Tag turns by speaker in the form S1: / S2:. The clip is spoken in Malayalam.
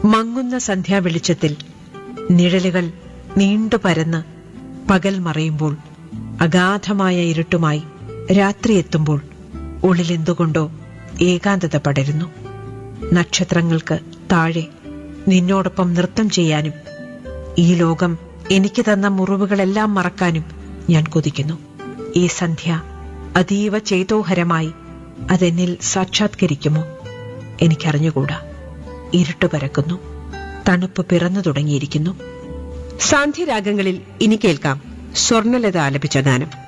S1: മങ്ങുന്ന സന്ധ്യാവെളിച്ചത്തിൽ നിഴലുകൾ നീണ്ടു പരന്ന് പകൽ മറയുമ്പോൾ അഗാധമായ ഇരുട്ടുമായി രാത്രി എത്തുമ്പോൾ ഉള്ളിലെന്തുകൊണ്ടോ ഏകാന്തത പടരുന്നു നക്ഷത്രങ്ങൾക്ക് താഴെ നിന്നോടൊപ്പം നൃത്തം ചെയ്യാനും ഈ ലോകം എനിക്ക് തന്ന മുറിവുകളെല്ലാം മറക്കാനും ഞാൻ കൊതിക്കുന്നു ഈ സന്ധ്യ അതീവ ചേതോഹരമായി അതെന്നിൽ സാക്ഷാത്കരിക്കുമോ എനിക്കറിഞ്ഞുകൂടാ ഇരുട്ട് പരക്കുന്നു തണുപ്പ് പിറന്നു തുടങ്ങിയിരിക്കുന്നു സാന്ധ്യരാഗങ്ങളിൽ ഇനി കേൾക്കാം സ്വർണലത ആലപിച്ച ഗാനം